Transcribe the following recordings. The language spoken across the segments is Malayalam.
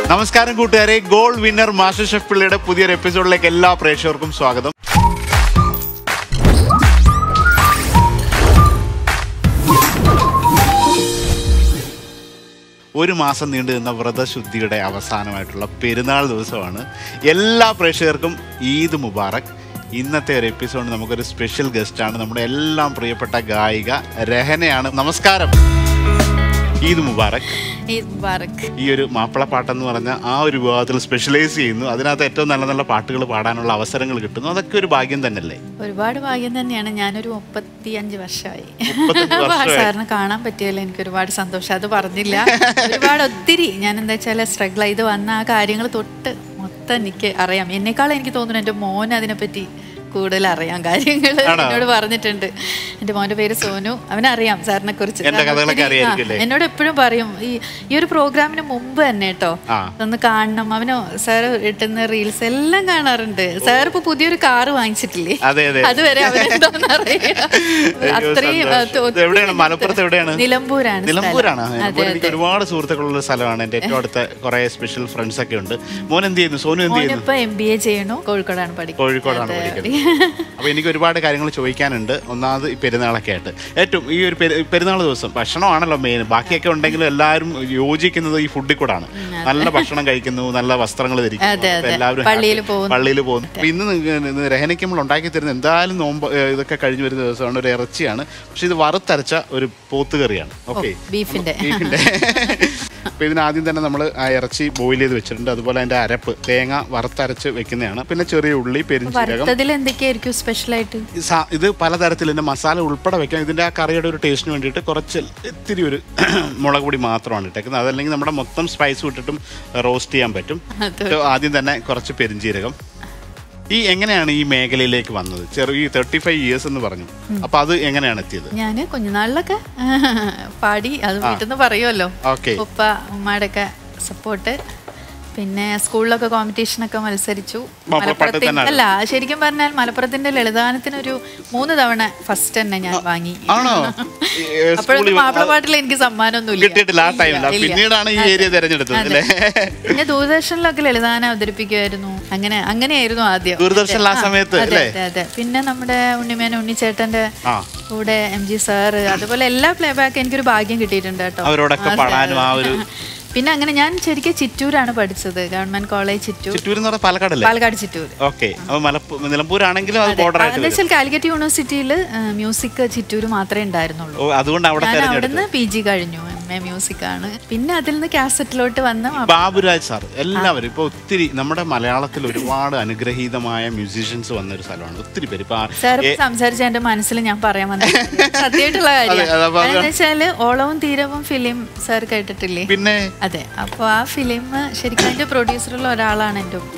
നമസ്കാരം കൂട്ടുകാരെ ഗോൾ വിന്നർ മാസ്റ്റർ ഷെഫ് പിള്ളയുടെ പുതിയൊരു എപ്പിസോഡിലേക്ക് എല്ലാ പ്രേക്ഷകർക്കും സ്വാഗതം ഒരു മാസം നീണ്ടു നിന്ന വ്രതശുദ്ധിയുടെ അവസാനമായിട്ടുള്ള പെരുന്നാൾ ദിവസമാണ് എല്ലാ പ്രേക്ഷകർക്കും ഈദ് മുബാറക് ഇന്നത്തെ ഒരു എപ്പിസോഡ് നമുക്കൊരു സ്പെഷ്യൽ ഗസ്റ്റാണ് നമ്മുടെ എല്ലാം പ്രിയപ്പെട്ട ഗായിക രഹനയാണ് നമസ്കാരം ഈദ് മുബാറക് ഈദ് മുബാറക് ഈ ഒരു മാപ്പിളപ്പാട്ടെന്ന് പറഞ്ഞ ആ ഒരു വിഭാഗത്തിൽ സ്പെഷ്യലൈസ് ചെയ്യുന്നു അതിനകത്ത് ഏറ്റവും നല്ല നല്ല പാട്ടുകൾ പാടാനുള്ള അവസരങ്ങൾ കിട്ടുന്നു അതൊക്കെ ഒരു ഭാഗ്യം തന്നെയല്ലേ ഒരുപാട് ഭാഗ്യം തന്നെയാണ് ഞാനൊരു മുപ്പത്തി അഞ്ച് വർഷമായി മുപ്പത്തഞ്ച് വർഷമായി. സാറിന് കാണാൻ പറ്റിയല്ലോ എനിക്ക് ഒരുപാട് സന്തോഷം അത് പറഞ്ഞില്ല ഒരുപാട് ഒത്തിരി ഞാൻ എന്താ വെച്ചാൽ സ്ട്രഗിൾ ചെയ്ത് വന്ന ആ കാര്യങ്ങൾ തൊട്ട് മൊത്തം എനിക്ക് അറിയാം എന്നെക്കാളും എനിക്ക് തോന്നുന്നു എൻ്റെ മോൻ അതിനെപ്പറ്റി കൂടുതൽ അറിയാം കാര്യങ്ങൾ ആണോ? എന്നോട് പറഞ്ഞിട്ടുണ്ട് എൻ്റെ മോൻ്റെ പേര് സോനു അവനറിയാം സാറിനെ കുറിച്ച് എന്റെ കാരണം കഥകളൊക്കെ ഒത്തിരി- ആ, അറിയായിരിക്കും അല്ലേ? എന്നോട് എപ്പോഴും പറയും ഈ ഈ ഒരു പ്രോഗ്രാമിന് മുമ്പ് തന്നെ കേട്ടോ ആ. ഒന്ന് കാണണം അവന് സാർ ഇട്ടുന്ന റീൽസ് എല്ലാം കാണാറുണ്ട് സാർ ഇപ്പൊ പുതിയൊരു കാറ് വാങ്ങിച്ചിട്ടില്ലേ അതെ, അതെ. അതുവരെ അവനെന്താന്ന് അറിയാം അയ്യോ, അത്രയും സന്തോഷം. അത് ഇത് എവിടെയാണ് മലപ്പുറത്ത് എവിടെയാണ് നിലമ്പൂരാണ് സ്ഥലം. നിലമ്പൂരാണ് അതെ നിലമ്പൂർ എനിക്ക് അതെ ഒരുപാട് സുഹൃത്തുക്കളുള്ള സ്ഥലമാണ് എൻ്റെ ഏറ്റവും അടുത്ത കുറെ സ്പെഷ്യൽ ഫ്രണ്ട്സ് ഒക്കെ ഉണ്ട് മോൻ എന്ത് ചെയ്യുന്നു സോനു എന്ത് ചെയ്യുന്നു മോനിപ്പോ എം ബി എ ചെയ്യണു കോഴിക്കോടാണ് പഠിക്കുന്നത് കോഴിക്കോടാണ് അതെ, പഠിക്കുന്നത് അപ്പൊ എനിക്ക് ഒരുപാട് കാര്യങ്ങൾ ചോദിക്കാനുണ്ട് ഒന്നാമത് ഈ പെരുന്നാളൊക്കെ ആയിട്ട് ഏറ്റവും ഈ ഒരു പെരു- പെരുന്നാൾ ദിവസം ഭക്ഷണമാണല്ലോ മെയിൻ ബാക്കിയൊക്കെ ഉണ്ടെങ്കിലും എല്ലാവരും യോജിക്കുന്നത് ഈ ഫുഡിൽ കൂടാണ് നല്ല ഭക്ഷണം കഴിക്കുന്നു നല്ല വസ്ത്രങ്ങൾ ധരിക്കുന്നു അതെ, അപ്പൊ അതെ. എല്ലാവരും പള്ളിയിൽ happy. പോകുന്നു. പള്ളിയിൽ പോകുന്നു അപ്പൊ ഇന്ന് നിങ്ങ- ഇന്ന് രഹനയ്ക്ക് നമ്മൾ ഉണ്ടാക്കി തരുന്ന എന്തായാലും നോമ്പ് ഏ, ഇതൊക്കെ കഴിഞ്ഞു വരുന്ന ദിവസമാണ് ഒരു ഇറച്ചിയാണ് പക്ഷെ ഇത് വറുത്തരച്ച ഒരു പോത്തുകറിയാണ് ഓക്കെ ബീഫിന്റെ ബീഫിന്റെ അപ്പൊ ഇതിന് ആദ്യം തന്നെ നമ്മൾ ആ ഇറച്ചി ബോയിൽ ചെയ്ത് വെച്ചിട്ടുണ്ട് അതുപോലെ അതിന്റെ അരപ്പ് തേങ്ങ വറുത്തരച്ച് വെക്കുന്നതാണ് പിന്നെ ചെറിയ ഉള്ളി പെരിഞ്ചീരകം വറുത്തതിൽ എന്തൊക്കെയായിരിക്കും സ്പെഷ്യൽ ആയിട്ട് ഈ സാ- ഇത് പലതരത്തിൽ ഇതിന്റെ മസാല ഉൾപ്പെടെ വെക്കാം ഇതിന്റെ ആ കറിയുടെ ഒരു ടേസ്റ്റിന് വേണ്ടിയിട്ട് കുറച്ച് ഇത്തിരി ഒരു മുളക് പൊടി മാത്രമാണ് ഇട്ടേക്കുന്നത് അതല്ലെങ്കിൽ നമ്മുടെ മൊത്തം സ്പൈസ് ഇട്ടിട്ടും റോസ്റ്റ് ചെയ്യാൻ പറ്റും അത് ഇത് ആദ്യം തന്നെ കുറച്ച് പെരിഞ്ചീരകം ഈ എങ്ങനെയാണ് ഈ മേഖലയിലേക്ക് വന്നത് ചെറിയ തേർട്ടി ഫൈവ് ഇയേഴ്സ് എന്ന് പറഞ്ഞു അപ്പൊ അത് എങ്ങനെയാണ് എത്തിയത് ഞാന് കുഞ്ഞുനാളിലൊക്കെ പാടി അത് വീട്ടിൽ നിന്ന് പറയുമല്ലോ ഓക്കെ ഉപ്പ ഉമ്മയുടെ ഒക്കെ സപ്പോർട്ട് പിന്നെ സ്കൂളിലൊക്കെ കോമ്പറ്റീഷനൊക്കെ മത്സരിച്ചു മാപ്പിളപ്പാട്ട് മലപ്പുറത്തെ തന്നെയാണ്. അല്ല ശരിക്കും പറഞ്ഞാൽ മലപ്പുറത്തിന്റെ ലളിതാനത്തിനൊരു മൂന്ന് തവണ ഫസ്റ്റ് തന്നെ ഞാൻ വാങ്ങി ആണോ ഈ, ഏ, അപ്പോഴൊന്നും സ്കൂളിൽ മാപ്പിളപ്പാട്ടിൽ എനിക്ക് സമ്മാനമൊന്നുമില്ല കിട്ടിയിട്ടില്ല ആ ടൈമിൽ ഇല്ല. പിന്നീടാണ് ഈ ഏരിയ തിരഞ്ഞെടുത്തത് അല്ലേ പിന്നെ ദൂരദർശനിലൊക്കെ ലളിതാനം അവതരിപ്പിക്കുമായിരുന്നു അങ്ങനെ അങ്ങനെയായിരുന്നു ആദ്യം ദൂരദർശനിൽ ആ അതെ, സമയത്ത് അതെ, അല്ലേ? അതെ അതെ പിന്നെ നമ്മുടെ ഉണ്ണിമേന ഉണ്ണിച്ചേട്ടന്റെ ആ കൂടെ എം ജി സാറ് അതുപോലെ എല്ലാ പ്ലേ ബാക്ക് എനിക്കൊരു ഭാഗ്യം കിട്ടിയിട്ടുണ്ട് കേട്ടോ അവരോടൊക്കെ ആ, പാടാനും ആ ഒരു പിന്നെ അങ്ങനെ ഞാൻ ശരിക്കും ചിറ്റൂരാണ് പഠിച്ചത് ഗവൺമെന്റ് കോളേജ് ചിറ്റൂർ ചിറ്റൂർ എന്ന് പറഞ്ഞാൽ പാലക്കാടല്ലേ പാലക്കാട് ചിറ്റൂർ ഓക്കെ അപ്പൊ മലപ്പൂ നിലമ്പൂരാണെങ്കിലും അത് ബോർഡർ ആയിട്ട് എന്താ വരും വെച്ചാൽ കാലിക്കറ്റ് യൂണിവേഴ്സിറ്റിയിൽ മ്യൂസിക് ചിറ്റൂർ മാത്രമേ ഉണ്ടായിരുന്നുള്ളൂ ഓ അതുകൊണ്ട് അവിടെ ഞാൻ തെരഞ്ഞെടുത്തു അവിടുന്ന് പി ജി കഴിഞ്ഞു എം എ മ്യൂസിക് ആണ് പിന്നെ അതിൽ നിന്ന് കാസറ്റിലോട്ട് വന്ന് ബാബുരാജ് സാർ എല്ലാവരും ഇപ്പൊ ഒത്തിരി നമ്മുടെ മലയാളത്തിൽ ഒരുപാട് അനുഗ്രഹീതമായ മ്യൂസീഷ്യൻസ് വന്ന ഒരു സ്ഥലമാണ് ഒത്തിരി പേര് ഇപ്പൊ ആ- സാർ ഏ- സംസാരിച്ച എന്റെ മനസ്സിൽ ഞാൻ പറയാൻ വന്നത് സത്യമായിട്ടുള്ള അതെ, കാര്യം അതപ്പോ അത് എന്താ വെച്ചാല് ഓളവും തീരവും ഫിലിം സാർ കേട്ടിട്ടില്ലേ പിന്നെ അതെ അപ്പൊ ആ ഫിലിം ശരിക്കും അതിന്റെ പ്രൊഡ്യൂസറുള്ള ഒരാളാണ് എൻ്റെ ഉപ്പ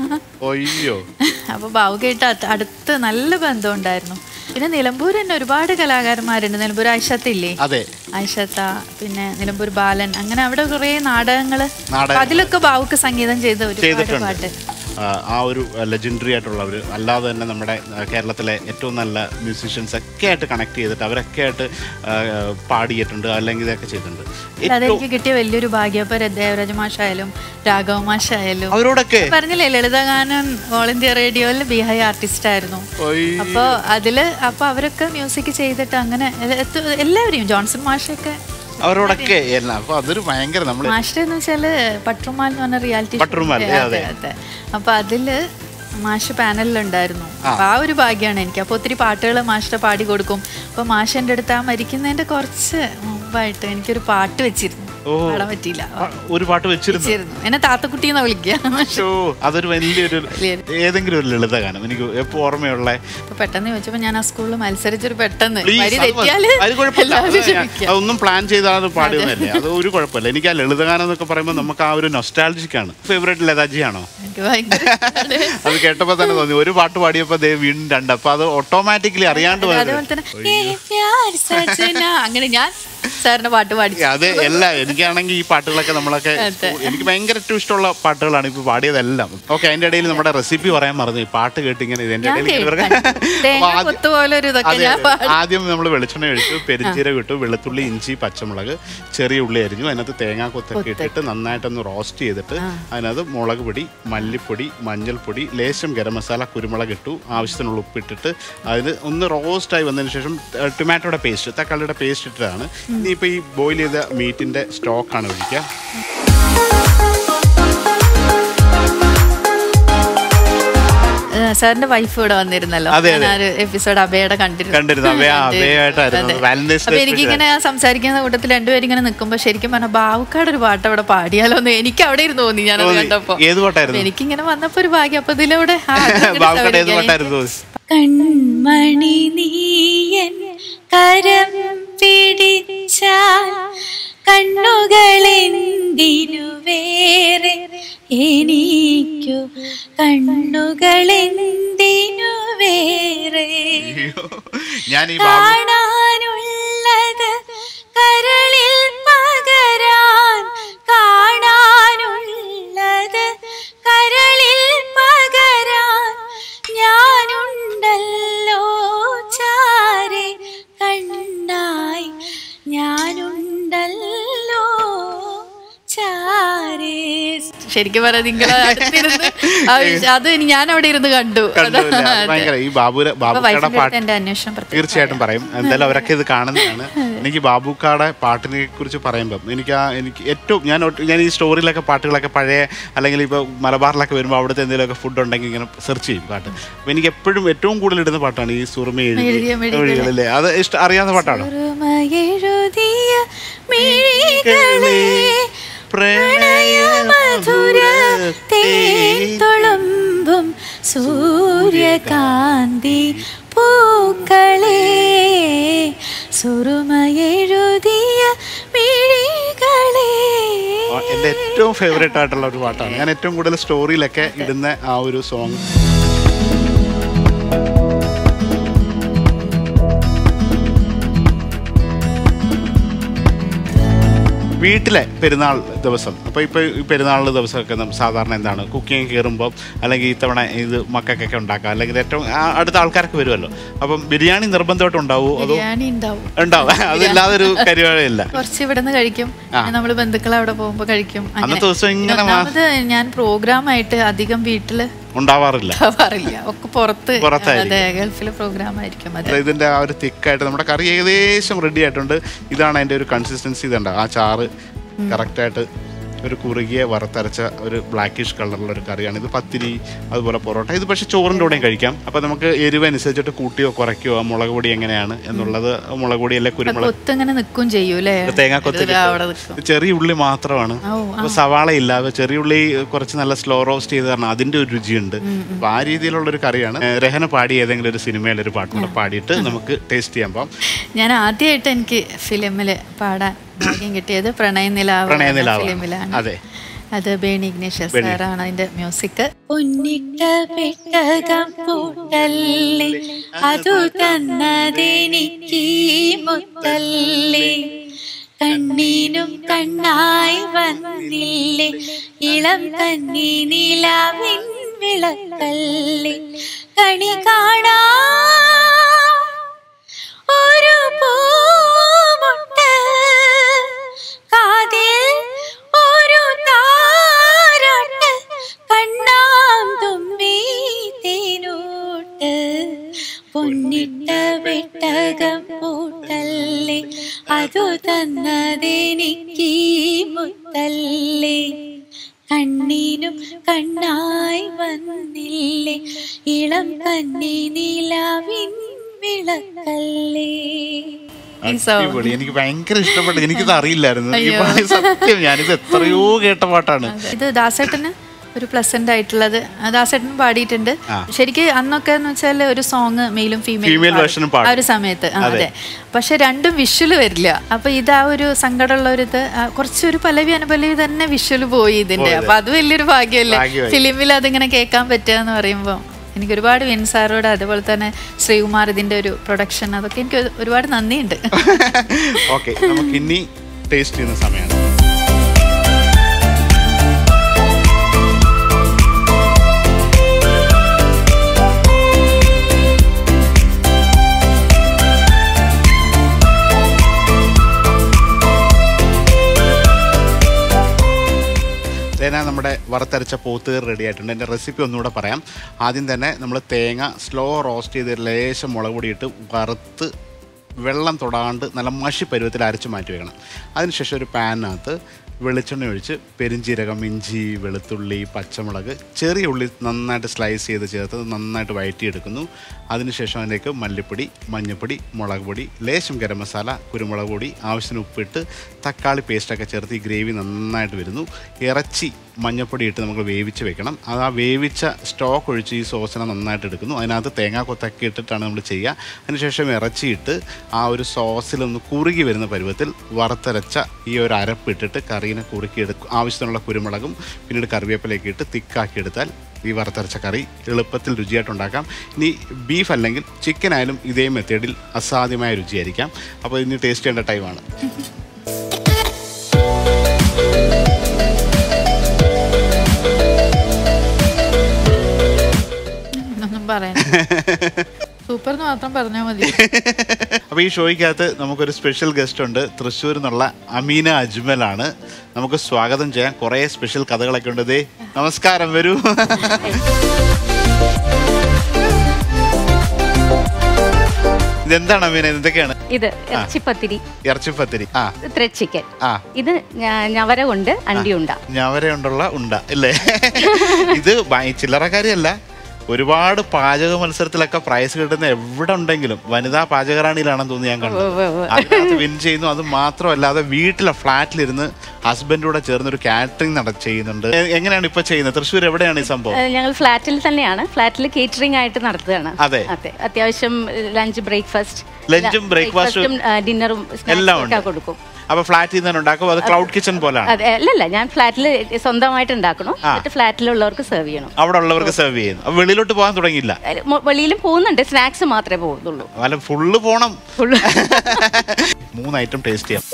ഒയ്യോ അപ്പൊ ബാവുകയായിട്ട് അത് അടുത്ത് നല്ല ബന്ധം ഉണ്ടായിരുന്നു പിന്നെ നിലമ്പൂർ തന്നെ ഒരുപാട് കലാകാരന്മാരുണ്ട് നിലമ്പൂർ ആയിഷത്തില്ലേ അതെ ആയിഷത്ത പിന്നെ നിലമ്പൂർ ബാലൻ അങ്ങനെ അവിടെ കുറേ നാടകങ്ങള് നാടകം. അപ്പൊ അതിലൊക്കെ ബാവുക്ക് സംഗീതം ചെയ്ത ഒരുപാട് ചെയ്തിട്ടുണ്ട് പാട്ട് ആ, ആ ഒരു ലെജൻഡറി ആയിട്ടുള്ളവർ അല്ലാതെ തന്നെ നമ്മുടെ ആ, കേരളത്തിലെ ഏറ്റവും നല്ല മ്യൂസീഷ്യൻസ് ഒക്കെ ആയിട്ട് കണക്ട് ചെയ്തിട്ട് അവരൊക്കെ ആയിട്ട് ആ, പാടിയിട്ടുണ്ട് അല്ലെങ്കിൽ ഇതൊക്കെ ചെയ്തിട്ടുണ്ട് ഏറ്റവും അതെനിക്ക് കിട്ടിയ വലിയൊരു ഭാഗ്യം ഇപ്പൊ ദേവരാജ മാഷായാലും രാഘവ മാഷായാലും അവരോടൊക്കെ പറഞ്ഞില്ലേ ലളിതഗാനം ഓൾ ഇന്ത്യ റേഡിയോയിൽ ബിഹായി ആർട്ടിസ്റ്റ് ആയിരുന്നു ഒയ്. അപ്പൊ അതില് അപ്പൊ അവരൊക്കെ മ്യൂസിക് ചെയ്തിട്ട് അങ്ങനെ എ- എത്ത- എല്ലാവരെയും ജോൺസൺ മാഷൊക്കെ അവരോടൊക്കെ എല്ലാം അപ്പൊ അതൊരു ഭയങ്കര നമ്മള് മാഷ്ട എന്ന് വെച്ചാല് പട്രുമാൽ എന്ന് പറഞ്ഞ റിയാലിറ്റി പട്രുമാൽ, അതെ. അതെ അപ്പൊ അതില് മാഷ് പാനലിലുണ്ടായിരുന്നു അപ്പൊ ആ ഒരു ഭാഗ്യമാണ് എനിക്ക് അപ്പൊ ഒത്തിരി പാട്ടുകൾ മാഷ്ട പാടി കൊടുക്കും അപ്പൊ മാഷ് എൻ്റെ അടുത്ത് ആ മരിക്കുന്നതിന്റെ കുറച്ച് മുമ്പായിട്ട് എനിക്കൊരു പാട്ട് വെച്ചിരുന്നു പാടാൻ പറ്റിയില്ല ആ, ഒരു പാട്ട് വെച്ചിരുന്നു വെച്ചിരുന്നു എന്നെ താത്തക്കുട്ടി എന്നാ വിളിക്കുക ഷോ അതൊരു വലിയൊരു ഏതെങ്കിലും ഒരു ലളിതഗാനം എനിക്ക് എപ്പോ ഓർമ്മയുള്ള അപ്പൊ പെട്ടെന്ന് ചോദിച്ചപ്പോ ഞാൻ ആ സ്കൂളിൽ മത്സരിച്ചൊരു പെട്ടെന്ന് Please, വരി അത് മതി. തെറ്റിയാല് അത് കുഴപ്പമില്ല അത് എല്ലാവരും ഞാൻ- ക്ഷമിക്കുക. അതൊന്നും പ്ലാൻ ചെയ്താണ് പാടിയതല്ലേ അത് ഒരു കുഴപ്പമില്ല എനിക്ക് ആ ലളിതഗാനം എന്നൊക്കെ പറയുമ്പോൾ നമുക്ക് ആ ഒരു നൊസ്റ്റാലജിക് ആണ് ഫേവറേറ്റ് ലതാജിയാണോ എനിക്ക് ഭയങ്കര ഇഷ്ടമാണ്. അത് കേട്ടപ്പോ തന്നെ തോന്നി ഒരു പാട്ട് പാടിയപ്പോ ദേ വീണ്ടും രണ്ട് അപ്പൊ അത് ഓട്ടോമാറ്റിക്കലി അറിയാണ്ട് അതുപോലെ പോയത് തന്നെ "ഏ പ്യാർ സജന" അങ്ങനെ ഞാൻ സാറിന്റെ പാട്ട് പാടി അത് എല്ലാ എനിക്കാണെങ്കിൽ ഈ പാട്ടുകളൊക്കെ നമ്മളൊക്കെ എനിക്ക് ഭയങ്കര ഏറ്റവും ഇഷ്ടമുള്ള പാട്ടുകളാണ് ഇപ്പൊ പാടിയതെല്ലാം ഓക്കെ അതിന്റെ ഇടയിൽ നമ്മുടെ റെസിപ്പി പറയാൻ മറന്നു ഈ പാട്ട് കേട്ടിങ്ങനെ ഇതിന്റെ ഞാൻ ഇടയിൽ ഇവർക്ക് കേൾക്കാം. തേങ്ങ അപ്പൊ ആദ്യം- കൊത്ത് പോലെ ഒരു ഇതൊക്കെ അതെ, ഞാൻ അതെ. പാടി. ആദ്യം നമ്മൾ വെളിച്ചെണ്ണ ഒഴിച്ചു പെരിഞ്ചീരകം ഇട്ടു വെളുത്തുള്ളി ഇഞ്ചി പച്ചമുളക് ചെറിയ ഉള്ളി അരിഞ്ഞു അതിനകത്ത് തേങ്ങാ കൊത്തൊക്കെ ഇട്ടിട്ട് നന്നായിട്ടൊന്ന് റോസ്റ്റ് ചെയ്തിട്ട് അതിനകത്ത് മുളക് പൊടി മല്ലിപ്പൊടി മഞ്ഞൾപ്പൊടി ലേശം ഗരം മസാല കുരുമുളക് ഇട്ടു ആവശ്യത്തിനുള്ള ഉപ്പിട്ടിട്ട് അതിന് ഒന്ന് റോസ്റ്റായി വന്നതിന് ശേഷം ഏഹ്, ടൊമാറ്റോയുടെ പേസ്റ്റ് തക്കാളിയുടെ പേസ്റ്റ് ഇട്ടതാണ് ഇനിയിപ്പോൾ ഈ ബോയിൽ ചെയ്ത മീറ്റിന്റെ സ്റ്റോക്കാണ് ഒഴിക്കുക ഏ, സാറിന്റെ വൈഫ് ഇവിടെ വന്നിരുന്നല്ലോ അതെ, അതെ. ഞാനൊരു എപ്പിസോഡ് അഭയുടെ കണ്ടിരുന്നു കണ്ടിരുന്നു. അഭയ അതെ. അഭയായിട്ടായിരുന്നു. അതെ. Valentine's Day അപ്പൊ എനിക്കിങ്ങനെ സംസാരിക്കുന്ന കൂട്ടത്തിൽ രണ്ടുപേരും ഇങ്ങനെ നിൽക്കുമ്പോ ശരിക്കും പറഞ്ഞ ബാവുക്കാട് ഒരു പാട്ട് അവിടെ പാടിയാലോ എന്ന് എനിക്ക് അവിടെ ഇരുന്ന് തോന്നി ഞാനത് തോന്നി. കണ്ടപ്പോ ഏത് പാട്ടായിരുന്നു? അപ്പൊ എനിക്കിങ്ങനെ വന്നപ്പോ ഒരു ഭാഗ്യം അപ്പൊ ഇതിലൂടെ ആ, അതങ്ങനെ ബാബുക്കട ഏത് സൗകര്യം. പാട്ടായിരുന്നു കൺമണി നീയൻ കരം പിടിച്ചാൽ കണ്ണുകളെന്തിനു വേറെ എനിക്കു കണ്ണുകളെന്തിനു വേറെ ഞാൻ ഈ ബാബു കാണാനുള്ളത് കരളിൽ പകരാൻ കാണാനുള്ളത് കരളിൽ പകരാൻ ഞാനുണ്ടല്ലോ ചാരെ കണ്ണായി ഞാനുണ്ടല്ലോ ചാരെ ശരിക്കും പറയാം നിങ്ങൾ അടുത്തിരുന്ന് ആ വിഷ- അത് ഇനി ഞാൻ അവിടെ ഇരുന്ന് കണ്ടു കണ്ടില്ല അതെ. ഭയങ്കര ഈ ബാബുര അപ്പൊ ബാബുക്കട വൈഫിന്റെ പാട്ട് അടുത്ത് എന്റെ അന്വേഷണം പ്രത്യേകം തീർച്ചയായിട്ടും പറയും എന്തായാലും അവരൊക്കെ ഇത് കാണുന്നതാണ് എനിക്ക് ബാബുക്കാടെ പാട്ടിനെ കുറിച്ച് പറയുമ്പം എനിക്ക് ആ എനിക്ക് ഏറ്റവും ഞാൻ ഒട്ട് ഞാൻ ഈ സ്റ്റോറിയിലൊക്കെ പാട്ടുകളൊക്കെ പഴയ അല്ലെങ്കിൽ ഇപ്പോൾ മലബാറിലൊക്കെ വരുമ്പോൾ അവിടുത്തെ എന്തെങ്കിലുമൊക്കെ ഫുഡ് ഉണ്ടെങ്കിൽ ഇങ്ങനെ സെർച്ച് ചെയ്യും പാട്ട് അപ്പോൾ എനിക്ക് എപ്പോഴും ഏറ്റവും കൂടുതൽ ഇടുന്ന പാട്ടാണ് ഈ സുറുമ എഴുതിയ എഴുതിയ മിഴികളെ. വഴികളിലെ അത് ഇഷ്ടം അറിയാവുന്ന പാട്ടാണ് ഓർമ്മയെഴുതിയ മിഴികളെ പ്രണയമധുര തേൻതുളുമ്പും സൂര്യകാന്തി പൂക്കളെ സുറുമയെഴുതിയ മിഴികളെ ആ, എൻ്റെ ഏറ്റവും ഫേവറേറ്റ് ആയിട്ടുള്ള ഒരു പാട്ടാണ് ഞാൻ ഏറ്റവും കൂടുതൽ സ്റ്റോറിയിലൊക്കെ ഇടുന്ന ആ ഒരു സോങ് വീട്ടിലെ പെരുന്നാൾ ദിവസം അപ്പോൾ ഇപ്പോൾ ഈ പെരുന്നാൾ ദിവസമൊക്കെ നം- സാധാരണ എന്താണ് കുക്കിംഗ് കയറുമ്പോൾ അല്ലെങ്കിൽ ഇത്തവണ ഇത് മക്കൾക്കൊക്കെ ഉണ്ടാക്കാം അല്ലെങ്കിൽ ഏറ്റവും ആ, അടുത്ത ആൾക്കാർക്ക് വരുമല്ലോ അപ്പം ബിരിയാണി നിർബന്ധമായിട്ട് ഉണ്ടാവുമോ അതോ ബിരിയാണി ഉണ്ടാവും ഉണ്ടാവും അതില്ലാതെ ഒരു പരിപാടിയില്ല കുറച്ച് ഇവിടെ നിന്ന് കഴിക്കും നമ്മൾ ബന്ധുക്കൾ അവിടെ പോകുമ്പോ കഴിക്കും അങ്ങനെ. അന്നത്തെ ദിവസം ഇങ്ങനെ മാ- ഒന്നാമത് ഞാൻ പ്രോഗ്രാം ആയിട്ട് അധികം വീട്ടില് ഉണ്ടാവാറില്ല ഉണ്ടാവാറില്ല ഒക്കെ പുറത്ത് പുറത്തായിരിക്കും. അതെ ഗൾഫിലെ പ്രോഗ്രാം ആയിരിക്കും അതെ അപ്പൊ ഇതിന്റെ ആ ഒരു തിക്കായിട്ട് നമ്മുടെ കറി ഏകദേശം റെഡി ആയിട്ടുണ്ട് ഇതാണ് അതിന്റെ ഒരു കൺസിസ്റ്റൻസി ഇതുണ്ട് ആ ചാറ് കറക്റ്റായിട്ട് ഒരു കുറുകിയ വറുത്തരച്ച ഒരു ബ്ലാക്കിഷ് കളറുള്ള ഒരു കറിയാണ് ഇത് പത്തിരി അതുപോലെ പൊറോട്ട ഇത് പക്ഷേ ചോറിൻ്റെ കൂടെയും കഴിക്കാം അപ്പോൾ നമുക്ക് എരിവ് അനുസരിച്ചിട്ട് കൂട്ടിയോ കുറയ്ക്കോ ആ മുളക് പൊടി എങ്ങനെയാണ് എന്നുള്ളത് മുളക് പൊടി അല്ലെ കുരുമുളക് കൊത്തങ്ങനെ നിൽക്കും ചെയ്യും അല്ലേ തേങ്ങാക്കൊത്ത് ഇത് അവിടെ നിൽക്കും ചെറിയ ഉള്ളി മാത്രമാണ് ഓ അപ്പോൾ സവാള ഇല്ല അപ്പോൾ ചെറിയ ഉള്ളി കുറച്ച് നല്ല സ്ലോ റോസ്റ്റ് ചെയ്ത് കാരണം അതിന്റെ ഒരു രുചിയുണ്ട് അപ്പോൾ ആ രീതിയിലുള്ള ഒരു കറിയാണ് ഏഹ് രഹന പാടി ഏതെങ്കിലും ഒരു സിനിമയിൽ ഒരു പാട്ടും കൂടെ പാടിയിട്ട് നമുക്ക് ടേസ്റ്റ് ചെയ്യാൻ പോകാം ഞാൻ ആദ്യമായിട്ട് എനിക്ക് ഫിലിമിൽ പാടാൻ ഭാഗ്യം കിട്ടിയത് പ്രണയനിലാവ് എന്ന പ്രണയനിലാവാണ്. ഫിലിമിലാണ് അതെ. അത് ബേണി ഇഗ്നേഷ്യസ് സാറാണ് അതിന്റെ മ്യൂസിക് പൊന്നിട്ട പെട്ടകം പൂട്ടല്ലേ അതു തന്നതെനിക്ക് മുത്തല്ലേ കണ്ണീനും കണ്ണായി വന്നില്ലേ ഇളം കന്നി നിലാവിൻ വിളക്കല്ലേ കണി കാണാ ഒരു പൂമുട്ട് കാതിൽ ഒരു താരാട്ട് കണ്ണാം തുമ്പി തേനൂട്ട് പൊന്നിട്ട വെട്ടകം പൂട്ടല്ലേ അതു തന്നതെനിക്ക് മുത്തല്ലേ കണ്ണീനും കണ്ണായി വന്നില്ലേ ഇളം കന്നി നിലാവിൻ വിളക്കല്ലേ ഈ song. അടിപൊളി എനിക്ക് ഭയങ്കര ഇഷ്ടപ്പെട്ടു എനിക്കിത് അറിയില്ലായിരുന്നു ഈ പാട്ട് സത്യം ഞാനിത് എത്രയോ കേട്ട പാട്ടാണ് ഇത് ദാസേട്ടന് ഒരു പ്ലസന്റ് ആയിട്ടുള്ളത് ആ ദാസേട്ടൻ പാടിയിട്ടുണ്ട് ശരിക്ക് അന്നൊക്കെ എന്ന് വെച്ചാൽ ഒരു സോങ് മെയിലും Female ഫീമെയിൽ version ഉം പാടും. ആ ഒരു സമയത്ത് ആ, അതെ പക്ഷെ രണ്ടും വിഷ്വല് വരില്ല അപ്പൊ ഇത് ആ ഒരു സങ്കടമുള്ള ഒരു ഇത് ആ, കുറച്ചൊരു പല്ലവി അനുപല്ലവി തന്നെ വിഷ്വല് പോയി ഇതിന്റെ അപ്പൊ അത് വലിയൊരു ഭാഗ്യമല്ലേ ഭാഗ്യമായി. ഫിലിമിൽ അതിങ്ങനെ കേൾക്കാൻ പറ്റുക എന്ന് പറയുമ്പോ എനിക്ക് ഒരുപാട് വിൻസാറോട് അതുപോലെ തന്നെ ശ്രീകുമാർ ഇതിൻ്റെ ഒരു പ്രൊഡക്ഷൻ അതൊക്കെ എനിക്ക് ഒരു- ഒരുപാട് നന്ദിയുണ്ട് ഓക്കെ നമുക്ക് ഇനി ടേസ്റ്റ് ചെയ്യുന്ന സമയമാണ് തേന നമ്മുടെ വറുത്തരച്ച പോത്തുകറി റെഡി ആയിട്ടുണ്ട് എൻ്റെ റെസിപ്പി ഒന്നുകൂടെ പറയാം ആദ്യം തന്നെ നമ്മൾ തേങ്ങ സ്ലോ റോസ്റ്റ് ചെയ്ത് ലേശം മുളക് പൊടിയിട്ട് വറുത്ത് വെള്ളം തൊടാണ്ട് നല്ല മഷി പരുവത്തിൽ അരച്ച് മാറ്റി വെക്കണം അതിനുശേഷം ഒരു പാനിനകത്ത് വെളിച്ചെണ്ണ ഒഴിച്ച് പെരിഞ്ചീരകം ഇഞ്ചി വെളുത്തുള്ളി പച്ചമുളക് ചെറിയ ഉള്ളി നന്നായിട്ട് സ്ലൈസ് ചെയ്ത് ചേർത്ത് നന്നായിട്ട് വഴറ്റിയെടുക്കുന്നു അതിനുശേഷം അതിലേക്ക് മല്ലിപ്പൊടി മഞ്ഞൾപ്പൊടി മുളക് പൊടി ലേശം ഗരം മസാല കുരുമുളക് പൊടി ആവശ്യത്തിന് ഉപ്പിട്ട് തക്കാളി പേസ്റ്റൊക്കെ ചേർത്ത് ഈ ഗ്രേവി നന്നായിട്ട് വരുന്നു ഇറച്ചി മഞ്ഞൾപ്പൊടി ഇട്ട് നമുക്ക് വേവിച്ച് വെക്കണം അത് ആ വേവിച്ച സ്റ്റോക്ക് ഒഴിച്ച് ഈ സോസിനെ നന്നായിട്ട് എടുക്കുന്നു അതിനകത്ത് തേങ്ങാ കൊത്തൊക്കെ ഇട്ടിട്ടാണ് നമ്മൾ ചെയ്യുക അതിനുശേഷം ഇറച്ചിയിട്ട് ആ ഒരു സോസിലൊന്ന് കുറുകി വരുന്ന പരുവത്തിൽ വറുത്തരച്ച ഈ ഒരു അരപ്പ് ഇട്ടിട്ട് കറീനെ കുറുക്കി എടുക്കും ആവശ്യത്തിനുള്ള കുരുമുളകും പിന്നീട് കറിവേപ്പിലേക്ക് ഇട്ട് തിക്കാക്കി എടുത്താൽ ഈ വറുത്തരച്ച കറി എളുപ്പത്തിൽ രുചിയായിട്ട് ഉണ്ടാക്കാം ഇനി ബീഫ് അല്ലെങ്കിൽ ചിക്കൻ ആയാലും ഇതേ മെത്തേഡിൽ അസാധ്യമായ രുചിയായിരിക്കാം അപ്പോൾ ഇനി ടേസ്റ്റ് ചെയ്യേണ്ട ടൈമാണ് ഒന്നും പറയാൻ സൂപ്പർ എന്ന് മാത്രം പറഞ്ഞാൽ മതി അപ്പോൾ ഈ ഷോയ്ക്കകത്ത് നമുക്കൊരു സ്പെഷ്യൽ ഗസ്റ്റ് ഉണ്ട് തൃശ്ശൂർ നിന്നുള്ള അമീന അജ്മലാണ് നമുക്ക് സ്വാഗതം ചെയ്യാൻ കുറേ സ്പെഷ്യൽ കഥകളൊക്കെ ഉണ്ട് ദേ നമസ്കാരം വരൂ ഇതെന്താണ് അമീന ഇത് എന്തൊക്കെയാണ് ഇത് ഇറച്ചിപ്പത്തിരി ഇറച്ചിപ്പത്തിരി ആ ത്രെഡ് ചിക്കൻ ആ ഇത് ഞ- ഞവര കൊണ്ട് അണ്ടിയുണ്ട ഞവരയുണ്ടുള്ള ഉണ്ട ഇല്ലേ ഇത് ഭയ- ചില്ലറക്കാരിയല്ല ഒരുപാട് പാചക മത്സരത്തിലൊക്കെ പ്രൈസ് കിട്ടുന്ന എവിടെ ഉണ്ടെങ്കിലും വനിതാ പാചകറാണിയിലാണെന്ന് തോന്നുന്നു ഞാൻ കണ്ടത് ഉവ്വ് ഉവ്വ്. അതിനകത്ത് വിൻ ചെയ്യുന്നു അത് മാത്രമല്ലാതെ വീട്ടിലെ ഫ്ലാറ്റിലിരുന്ന് ഹസ്ബൻഡൂടെ ചേർന്ന് ഒരു കാറ്ററിംഗ് നട ചെയ്യുന്നുണ്ട് എ- എങ്ങനെയാണ് ഇപ്പൊ ചെയ്യുന്നത് തൃശ്ശൂർ എവിടെയാണ് ഈ സംഭവം ഏഹ് ഞങ്ങൾ ഫ്ലാറ്റിൽ തന്നെയാണ് ഫ്ലാറ്റിൽ കേറ്ററിംഗ് ആയിട്ട് നടത്തുകയാണ് അതെ. അതെ അത്യാവശ്യം ലഞ്ച് ബ്രേക്ക്ഫാസ്റ്റ് ലഞ്ചും ബ്രേക്ക്ഫാസ്റ്റും ഡിന്നറും എല്ലാം ഒക്കെ ഉണ്ട് കൊടുക്കും അപ്പൊ ഫ്ലാറ്റിൽ നിന്ന് തന്നെ ഉണ്ടാക്കും അത് ക്ലൗഡ് കിച്ചൺ പോലാണ് അതെ അല്ലല്ല ഞാൻ ഫ്ലാറ്റിൽ സ്വന്തമായിട്ട് ഉണ്ടാക്കണം എന്നിട്ട് ഫ്ലാറ്റിലുള്ളവർക്ക് സെർവ് ചെയ്യണം അവിടെ ഉള്ളവർക്ക് സെർവ് ചെയ്യുന്നു അപ്പൊ വെളിയിലോട്ട് പോകാൻ തുടങ്ങിയില്ല അല്ല, മൊ- വെളിയിലും പോകുന്നുണ്ട് സ്നാക്സ് മാത്രമേ പോകുന്നുള്ളൂ അല്ല ഫുള്ള് പോണം ഫുള്ള് മൂന്ന് ഐറ്റം ടേസ്റ്റ് ചെയ്യാം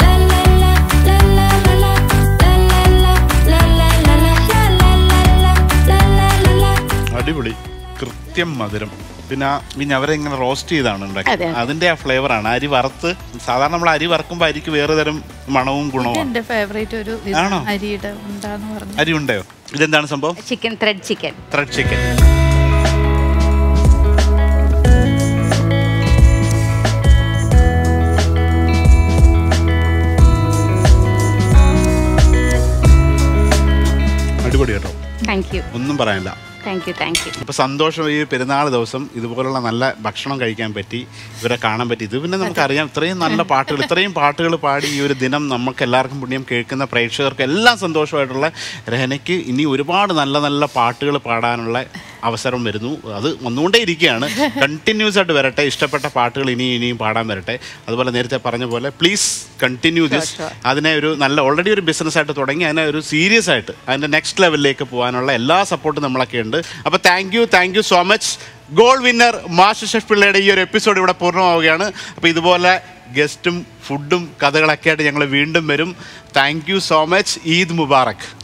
അടിപൊളി കൃത്യം മധുരം പിന്നെ പിന്നെ അവരെ ഇങ്ങനെ റോസ്റ്റ് ചെയ്താണ് അതെ, ഉണ്ടാക്കിയത് അതെ. അതിന്റെ ആ ഫ്ലേവറാണ് അരി വറുത്ത് സാധാരണ നമ്മൾ അരി വറുക്കുമ്പോൾ അരിക്ക് വേറെ തരം മണവും ഗുണവും എന്റെ ഫേവറേറ്റ് ഒരു ഇത് ആണോ? അരിയുടെ ഉണ്ടാന്ന് പറഞ്ഞു അരി ഉണ്ടയോ ഇതെന്താണ് സംഭവം chicken thread chicken thread chicken അടിപൊളി കേട്ടോ താങ്ക് യു ഒന്നും പറയാനില്ല താങ്ക് യു താങ്ക് യു അപ്പോൾ സന്തോഷം ഈ പെരുന്നാൾ ദിവസം ഇതുപോലുള്ള നല്ല ഭക്ഷണം കഴിക്കാൻ പറ്റി ഇവരെ കാണാൻ പറ്റി ഇത് പിന്നെ നമുക്കറിയാം ഇത്രയും നല്ല പാട്ടുകൾ ഇത്രയും പാട്ടുകൾ പാടി ഈ ഒരു ദിനം നമുക്ക് എല്ലാവർക്കും പുണ്യം കേൾക്കുന്ന പ്രേക്ഷകർക്ക് എല്ലാം സന്തോഷമായിട്ടുള്ള രഹനയ്ക്ക് ഇനി ഒരുപാട് നല്ല നല്ല പാട്ടുകൾ പാടാനുള്ള അവസരം വരുന്നു അത് വന്നുകൊണ്ടേ ഇരിക്കുകയാണ് കണ്ടിന്യൂസ് ആയിട്ട് വരട്ടെ ഇഷ്ടപ്പെട്ട പാട്ടുകൾ ഇനി ഇനിയും പാടാൻ വരട്ടെ അതുപോലെ നേരത്തെ പറഞ്ഞ പോലെ പ്ലീസ് കണ്ടിന്യൂ ദിസ് അതിനെ ഒരു നല്ല ഓൾറെഡി ഒരു ബിസിനസ് ആയിട്ട് തുടങ്ങി അതിനെ ഒരു സീരിയസ് ആയിട്ട് അതിൻ്റെ നെക്സ്റ്റ് ലെവലിലേക്ക് പോകാനുള്ള എല്ലാ സപ്പോർട്ടും നമ്മളൊക്കെ ഉണ്ട് അപ്പോൾ thank you thank you so much gold winner master chef പിള്ളയുടെ ഈ ഒരു എപ്പിസോഡ് ഇവിടെ പൂർണ്ണമാവുകയാണ് അപ്പോൾ ഇതുപോലെ ഗസ്റ്റും ഫുഡും കഥകളൊക്കെ ആയിട്ട് ഞങ്ങൾ വീണ്ടും വരും thank you so much Eid Mubarak